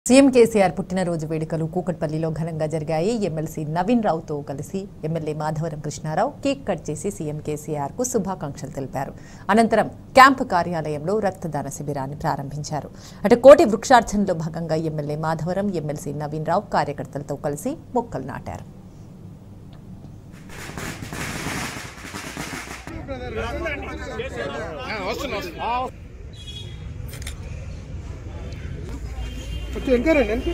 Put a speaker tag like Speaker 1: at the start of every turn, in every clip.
Speaker 1: CM KCR పుట్టినరోజు వేడుకలు కూకట్పల్లిలో ఘనంగా జరిగాయి ఎమ్మెల్సీ నవీన్ రావుతో కలిసి MLA Madhavaram Krishna Rao cake cut చేసి సీఎం కేసీఆర్ కు శుభాకాంక్షలు తెలిపారు అనంతరం క్యాంపు కార్యాలయంలో రక్తదాన శిబిరాన్ని ప్రారంభించారు అటు కోటి వృక్షార్చనలో భాగంగా ఎమ్మెల్యే మాధవరం ఎమ్మెల్సీ నవీన్ రావు కార్యకర్తలతో కలిసి మొక్కలు నాటారు
Speaker 2: కొంచెం ఎంకరండి ఎంకరండి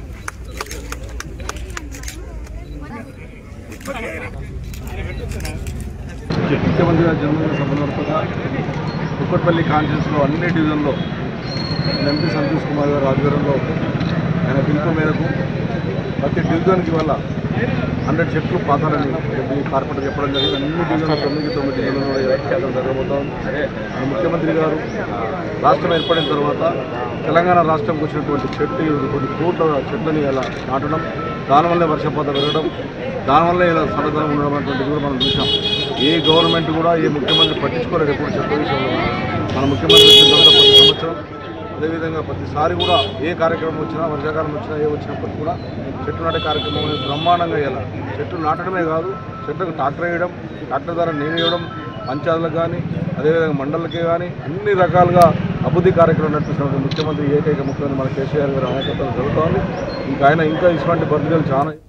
Speaker 2: ముఖ్యమంత్రి గారి జన్మదిన సందర్భంగా కుక్కట్పల్లి కాన్ఫరెన్స్లో అన్ని డివిజన్లో ఎంపీ సంతోష్ కుమార్ గారి ఆధ్వర్యంలో ఆయన పిలుపు మేరకు ప్రతి డివిజన్కి వల్ల హండ్రెడ్ చెట్లు పాతాలని చెప్పి కార్పొరేటర్ చెప్పడం జరిగింది అన్ని డివిజన్లు తొమ్మిది తొమ్మిది డివిజన్లు కేంద్రం జరగబోతా ఉంది మన ముఖ్యమంత్రి గారు రాష్ట్రం ఏర్పడిన తర్వాత తెలంగాణ రాష్ట్రంకి వచ్చినటువంటి చెట్టు కొన్ని కోట్ల చెట్లని ఇలా నాటడం దానివల్లే వర్షపాతం పెరగడం దానివల్ల ఇలా సన్నదనం ఉండడం అనేటువంటిది కూడా మనం చూసాం ఏ గవర్నమెంట్ కూడా ఏ ముఖ్యమంత్రి పట్టించుకోలేదు ఎప్పుడు చెట్ల విషయంలో మన ముఖ్యమంత్రి వచ్చిన తర్వాత ప్రతి సంవత్సరం అదేవిధంగా ప్రతిసారి కూడా ఏ కార్యక్రమం వచ్చినా వర్షాకాలం వచ్చినా ఏ వచ్చినప్పటికీ కూడా చెట్టు నాటే కార్యక్రమం అనేది బ్రహ్మాండంగా ఇలా చెట్లు నాటడమే కాదు చెట్లకు ట్రాక్టర్ వేయడం ట్రాక్టర్ ద్వారా నేను వేయడం పంచాయతీలకు కానీ అదేవిధంగా మండలకి కానీ అన్ని రకాలుగా అభివృద్ధి కార్యక్రమం నడిపిస్తున్న ముఖ్యమంత్రి ఏకైక ముఖ్యమంత్రి మన కేసీఆర్ గారు నాయకత్వం జరుగుతోంది ఇంకా ఆయన ఇంకా ఇటువంటి బర్త్డేలు చాలా